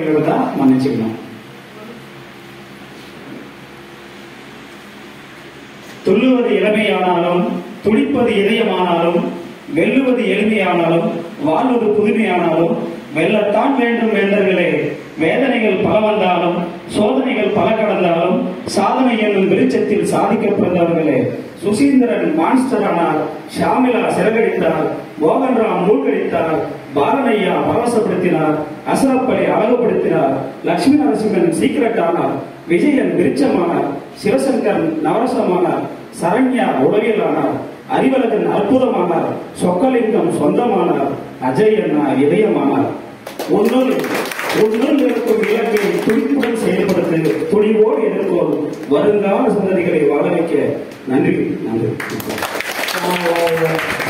தான் மன்னிச்சுக்கணும் துள்ளுவது இளமையானாலும் துடிப்பது இதயமானாலும் வெல்லுவது எளிமையானாலும் வாழ்வது புதுமையானாலும் வெல்லத்தான் வேண்டும் வேந்தர்களே வேதனைகள் பல வந்தாலும் சோதனைகள் பல கடந்தாலும் சாதனை என்னும் வெளிச்சத்தில் சாதிக்க பிறந்தவர்களே சுசீந்திரன் மான்ஸ்டர் ஆனார் ஷாமிலா சிறகடித்தார் மோகன்ராம் மூழ்கடித்தார் பாரதையா பரவசப்படுத்தினார் அசரப் அலி அழகுபடுத்தினார் லட்சுமி நரசிம்மன் சீக்கிரட் ஆனார் விஜயன் விருச்சமானார் சிவசங்கர் நவரசமானார் சரண்யா உலகிலானார் அறிவழகன் அற்புதமானார் சொக்கலிங்கம் சொந்தமானார் அஜய் அண்ணா இதயமானார் உன்னுள் உன்னுள் இருக்கும் இலக்கை துடிப்புடன் செயல்படுத்து துணிவோடு எதிர்கொள் வருங்கால சந்ததிகளை வாழ வைக்க நன்றி நன்றி